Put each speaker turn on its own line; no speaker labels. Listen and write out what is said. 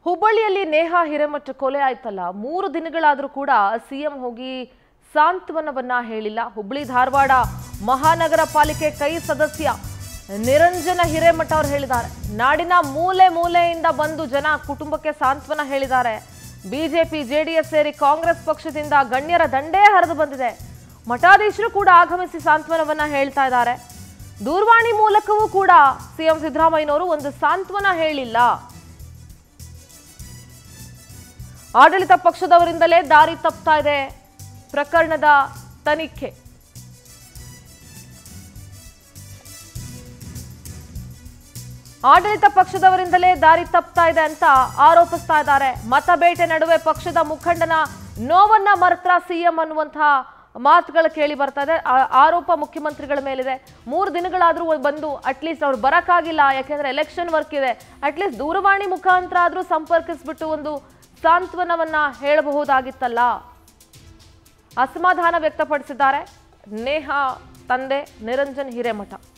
ಹುಬ್ಬಳ್ಳಿಯಲ್ಲಿ ನೇಹಾ ಹಿರೇಮಠ ಕೊಲೆ ಆಯ್ತಲ್ಲ ಮೂರು ದಿನಗಳಾದರೂ ಕೂಡ ಸಿಎಂ ಹೋಗಿ ಸಾಂತ್ವನವನ್ನ ಹೇಳಿಲ್ಲ ಹುಬ್ಬಳ್ಳಿ ಧಾರವಾಡ ಮಹಾನಗರ ಪಾಲಿಕೆ ಕೈ ಸದಸ್ಯ ನಿರಂಜನ ಹಿರೇಮಠ ಅವರು ಹೇಳಿದ್ದಾರೆ ನಾಡಿನ ಮೂಲೆ ಮೂಲೆಯಿಂದ ಬಂದು ಜನ ಕುಟುಂಬಕ್ಕೆ ಸಾಂತ್ವನ ಹೇಳಿದ್ದಾರೆ ಬಿಜೆಪಿ ಜೆಡಿಎಸ್ ಸೇರಿ ಕಾಂಗ್ರೆಸ್ ಪಕ್ಷದಿಂದ ಗಣ್ಯರ ದಂಡೇ ಹರಿದು ಬಂದಿದೆ ಮಠಾಧೀಶರು ಕೂಡ ಆಗಮಿಸಿ ಸಾಂತ್ವನವನ್ನ ಹೇಳ್ತಾ ಇದ್ದಾರೆ ದೂರವಾಣಿ ಮೂಲಕವೂ ಕೂಡ ಸಿಎಂ ಸಿದ್ದರಾಮಯ್ಯನವರು ಒಂದು ಸಾಂತ್ವನ ಹೇಳಿಲ್ಲ ಆಡಳಿತ ಪಕ್ಷದವರಿಂದಲೇ ದಾರಿ ತಪ್ತಾ ಇದೆ ಪ್ರಕರಣದ ತನಿಖೆ ಆಡಳಿತ ಪಕ್ಷದವರಿಂದಲೇ ದಾರಿ ತಪ್ತಾ ಇದೆ ಅಂತ ಆರೋಪಿಸ್ತಾ ಇದ್ದಾರೆ ಮತಬೇಟೆ ನಡುವೆ ಪಕ್ಷದ ಮುಖಂಡನ ನೋವನ್ನ ಮರ್ತ್ರ ಸಿಎಂ ಅನ್ನುವಂತಹ ಮಾತುಗಳು ಕೇಳಿ ಬರ್ತಾ ಇದೆ ಆ- ಆರೋಪ ಮುಖ್ಯಮಂತ್ರಿಗಳ ಮೇಲಿದೆ ಮೂರು ದಿನಗಳಾದ್ರೂ ಬಂದು ಅಟ್ಲೀಸ್ಟ್ ಅವ್ರು ಬರಕ್ಕಾಗಿಲ್ಲ ಯಾಕೆಂದ್ರೆ ಎಲೆಕ್ಷನ್ ವರ್ಕ್ ಇದೆ ಅಟ್ಲೀಸ್ಟ್ ದೂರವಾಣಿ ಮುಖಾಂತರ ಆದ್ರೂ ಸಂಪರ್ಕಿಸ್ಬಿಟ್ಟು ಒಂದು ಸಾಂತ್ವನವನ್ನ ಹೇಳಬಹುದಾಗಿತ್ತಲ್ಲ ಅಸಮಾಧಾನ ವ್ಯಕ್ತಪಡಿಸಿದ್ದಾರೆ ನೇಹಾ ತಂದೆ ನಿರಂಜನ್ ಹಿರೇಮಠ